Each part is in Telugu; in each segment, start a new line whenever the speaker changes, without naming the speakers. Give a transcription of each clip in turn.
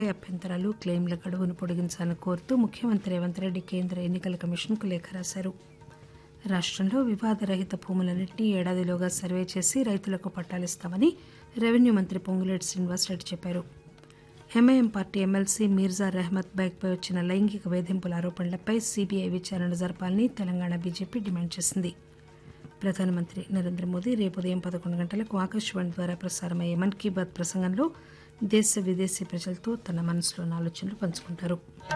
అభ్యంతరాలు క్లెయిమ్ల గడువును పొడిగించాలని కోరుతూ ముఖ్యమంత్రి రేవంత్ రెడ్డి కేంద్ర ఎన్నికల కమిషన్కు లేఖ రాశారు రాష్టంలో వివాదరహిత భూములన్నింటినీ ఏడాదిలోగా సర్వే చేసి రైతులకు పట్టాలిస్తామని రెవెన్యూ మంత్రి పొంగులేటి శ్రీనివాసరెడ్డి చెప్పారు MIM party MLC Mirza Rehmat బైక్పై వచ్చిన లైంగిక వేధింపుల ఆరోపణలపై సీబీఐ విచారణ జరపాలని తెలంగాణ బీజేపీ డిమాండ్ చేసింది ప్రధానమంత్రి నరేంద్ర మోదీ రేపు ఉదయం పదకొండు గంటలకు ఆకాశవాణి ద్వారా ప్రసారమయ్యే మన్ కీ బాత్ ప్రసంగంలో దేశ విదేశీ ప్రజలతో తన మనసులోని ఆలోచనలు పంచుకుంటారు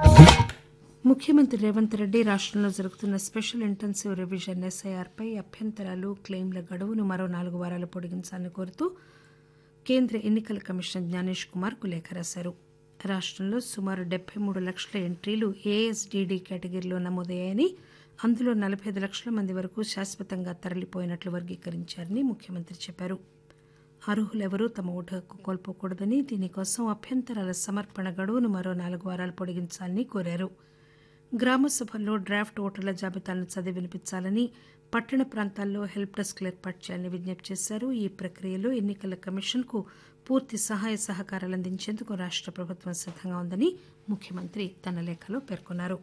ముఖ్యమంత్రి రేవంత్ రెడ్డి రాష్టంలో జరుగుతున్న స్పెషల్ ఇంటెన్సివ్ రివిజన్ ఎస్ఐఆర్పై అభ్యంతరాలు క్లెయిమ్ల గడువును మరో నాలుగు వారాలు పొడిగించాలని కోరుతూ కేంద్ర ఎన్నికల కమిషనర్ జ్ఞానేష్ కుమార్ కు లేఖ రాశారు రాష్టంలో సుమారు డెబ్బై మూడు లక్షల ఎంట్రీలు ఏఎస్డీడీ కేటగిరీలో నమోదయ్యాయని అందులో నలభై ఐదు లక్షల మంది వరకు శాశ్వతంగా తరలిపోయినట్లు వర్గీకరించారని ముఖ్యమంత్రి చెప్పారు అర్హులెవరూ తమ ఓటు హక్కు కోల్పోకూడదని దీనికోసం అభ్యంతరాల సమర్పణ గడువును మరో నాలుగు వారాలు పొడిగించాలని కోరారు గ్రామ సభల్లో డ్రాఫ్ట్ ఓటర్ల జాబితాలను చదివి వినిపించాలని పట్టణ ప్రాంతాల్లో హెల్ప్ డెస్క్లు ఏర్పాటు చేయాలని విజ్ఞప్తి చేశారు ఈ ప్రక్రియలో ఎన్నికల కమిషన్కు పూర్తి సహాయ సహకారాలు అందించేందుకు రాష్ట ప్రభుత్వం సిద్దంగా ఉందని ముఖ్యమంత్రి తన లేఖలో పేర్కొన్నారు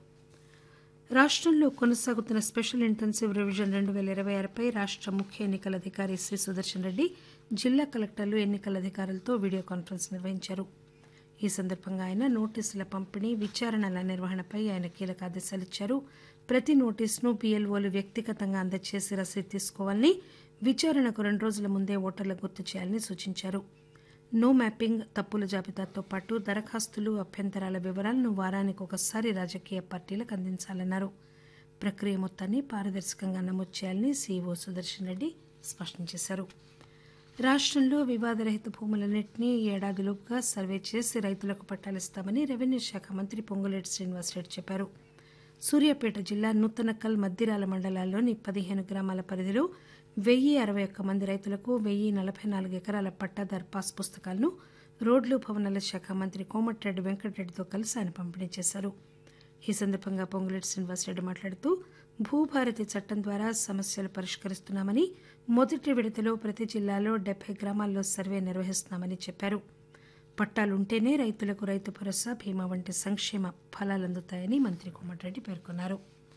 రాష్టంలో కొనసాగుతున్న స్పెషల్ ఇంటెన్సివ్ రివిజన్ రెండు పేల ఇరవై ఆరుపై రాష్ట ముఖ్య ఎన్నికల అధికారి సి సుదర్శన్ రెడ్డి జిల్లా కలెక్టర్లు ఎన్నికల అధికారులతో వీడియో కాన్ఫరెన్స్ నిర్వహించారు ఈ సందర్భంగా ఆయన నోటీసుల పంపిణీ విచారణల నిర్వహణపై ఆయన కీలక ఆదేశాలు ఇచ్చారు ప్రతి నోటీసును బీఎల్ఓలు వ్యక్తిగతంగా అందజేసి రసీదు తీసుకోవాలని విచారణకు రెండు రోజుల ముందే ఓటర్లకు గుర్తు చేయాలని సూచించారు నో మ్యాపింగ్ తప్పుల జాబితాతో పాటు దరఖాస్తులు అభ్యంతరాల వివరాలను వారానికి ఒకసారి రాజకీయ పార్టీలకు అందించాలన్నారు ప్రక్రియ మొత్తాన్ని పారదర్శకంగా నమోదు చేయాలని సీఈఓ సుదర్శన్ రెడ్డి స్పష్టం చేశారు రాష్టంలో వివాదరహిత భూములన్నింటినీ ఏడాదిలోపుగా సర్వే చేసి రైతులకు పట్టాలిస్తామని రెవెన్యూ శాఖ మంత్రి పొంగులేటి శ్రీనివాసరెడ్డి చెప్పారు సూర్యాపేట జిల్లా నూతనకల్ మద్దిరాల మండలాల్లోని పదిహేను గ్రామాల పరిధిలో వెయ్యి అరవై ఒక్క మంది రైతులకు వెయ్యి నలభై నాలుగు ఎకరాల పట్టాదారు పాస్ పుస్తకాలను రోడ్లు భవనాల శాఖ మంత్రి కోమటిరెడ్డి వెంకటరెడ్డితో కలిసి ఆయన పంపిణీ చేశారు ఈ సందర్భంగా పొంగులేటి శ్రీనివాసరెడ్డి మాట్లాడుతూ భూభారతి చట్టం ద్వారా సమస్యలు పరిష్కరిస్తున్నామని మొదటి విడతలో ప్రతి జిల్లాలో డెబ్బై గ్రామాల్లో సర్వే నిర్వహిస్తున్నామని చెప్పారు పట్టాలుంటేనే రైతులకు రైతు భరోసా బీమా వంటి సంక్షేమ ఫలాలందుతాయని మంత్రి కోమటిరెడ్డి పేర్కొన్నారు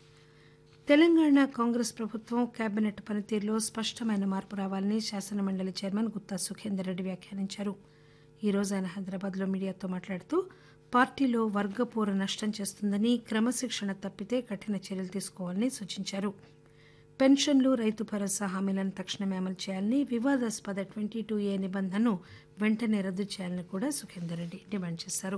తెలంగాణ కాంగ్రెస్ ప్రభుత్వం కేబినెట్ పనితీరులో స్పష్టమైన మార్పు రావాలని శాసనమండలి చైర్మన్ గుత్తా సుఖేందర్ రెడ్డి వ్యాఖ్యానించారు ఈ రోజు ఆయన హైదరాబాద్లో మీడియాతో మాట్లాడుతూ పార్టీలో వర్గపోరు నష్టం చేస్తుందని క్రమశిక్షణ తప్పితే కఠిన చర్యలు తీసుకోవాలని సూచించారు పెన్షన్లు రైతు భరోసా హామీలను తక్షణమే అమలు చేయాలని వివాదాస్పద ట్వంటీ టూ ఏ నిబంధనను వెంటనే రద్దు చేయాలని కూడా సుఖేందర్ రెడ్డి డిమాండ్ చేశారు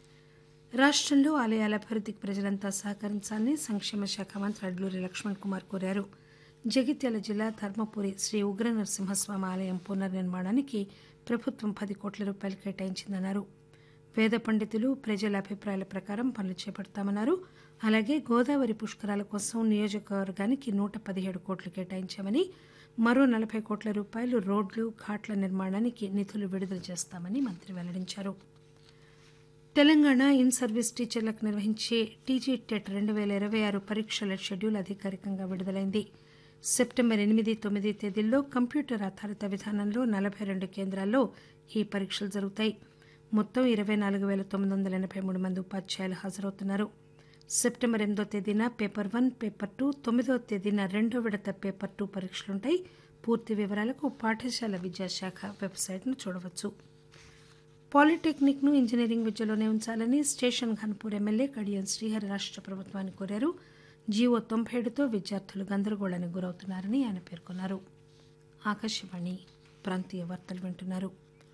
రాష్టంలో ఆలయాల అభివృద్ధికి ప్రజలంతా సహకరించాలని సంక్షేమ శాఖ మంత్రి అడ్లూరి లక్ష్మణ్ కుమార్ కోరారు జగిత్యాల జిల్లా ధర్మపురి శ్రీ ఉగ్ర నరసింహస్వామి ఆలయం పునర్నిర్మాణానికి ప్రభుత్వం పది కోట్ల రూపాయలు కేటాయించిందన్నారు వేద పండితులు ప్రజల అభిప్రాయాల ప్రకారం పనులు చేపడతామన్నారు అలాగే గోదావరి పుష్కరాల కోసం నియోజకవర్గానికి నూట పదిహేడు కోట్లు కేటాయించామని మరో నలభై కోట్ల రూపాయలు రోడ్లు ఘాట్ల నిర్మాణానికి నిధులు విడుదల చేస్తామని మంత్రి వెల్లడించారు తెలంగాణ ఇన్ సర్వీస్ టీచర్లకు నిర్వహించే టీజీ టెట్ రెండు వేల ఇరవై ఆరు పరీక్షల షెడ్యూల్ అధికారికంగా విడుదలైంది సెప్టెంబర్ ఎనిమిది తొమ్మిది తేదీల్లో కంప్యూటర్ ఆధారిత విధానంలో నలభై రెండు కేంద్రాల్లో ఈ పరీక్షలు జరుగుతాయి మొత్తం ఇరవై నాలుగు వేల తొమ్మిది వందల ఎనభై మూడు మంది ఉపాధ్యాయులు హాజరవుతున్నారు సెప్టెంబర్ ఎనిమిదో తేదీన పేపర్ వన్ పేపర్ టూ తొమ్మిదో తేదీన రెండో విడత పేపర్ టూ పరీక్షలుంటాయి పూర్తి వివరాలకు పాఠశాల విద్యాశాఖ వెబ్సైట్ను చూడవచ్చు పాలిటెక్నిక్ ను ఇంజనీరింగ్ విద్యలోనే ఉంచాలని స్టేషన్ ఘన్పూర్ ఎమ్మెల్యే కడియం శ్రీహరి రాష్ట ప్రభుత్వాన్ని కోరారు జీవో తొంభై ఏడుతో విద్యార్థులు గందరగోళానికి గురవుతున్నారని ఆయన పేర్కొన్నారు ఆకాశవాణి ప్రాంతీయ వార్తలు వింటున్నారు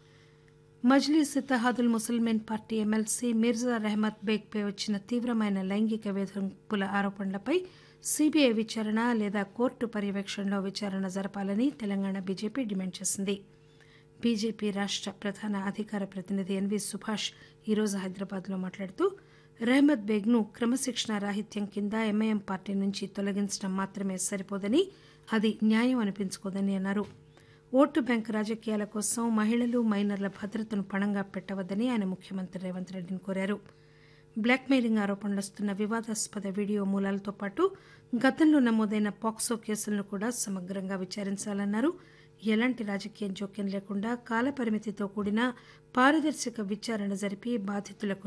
మజ్లీస్ ఇత్తహాదుల్ ముసల్మేన్ పార్టీ ఎమ్మెల్సీ మిర్జా రెహమత్ బేగ్పై వచ్చిన తీవ్రమైన లైంగిక వేధింపుల ఆరోపణలపై సీబీఐ విచారణ లేదా కోర్టు పర్యవేక్షణలో విచారణ జరపాలని తెలంగాణ బీజేపీ డిమాండ్ చేసింది బీజేపీ రాష్ట ప్రధాన అధికార ప్రతినిధి ఎన్వి సుభాష్ ఈరోజు హైదరాబాద్లో మాట్లాడుతూ రెహమద్ బేగ్ను క్రమశిక్షణ రాహిత్యం కింద ఎంఐఎం పార్టీ నుంచి తొలగించడం మాత్రమే సరిపోదని అది న్యాయం అనిపించుకోదని అన్నారు ఓటు బ్యాంక్ రాజకీయాల కోసం మహిళలు మైనర్ల భద్రతను పణంగా పెట్టవద్దని ఆయన ముఖ్యమంత్రి రేవంత్ రెడ్డిని కోరారు బ్లాక్మెయిలింగ్ ఆరోపణలు వస్తున్న వివాదాస్పద వీడియో మూలాలతో పాటు గతంలో నమోదైన పాక్సో కేసులను కూడా సమగ్రంగా విచారించాలన్నారు ఎలాంటి రాజకీయ జోక్యం లేకుండా కాలపరిమితితో కూడిన పారదర్శక విచారణ జరిపి బాధితులకు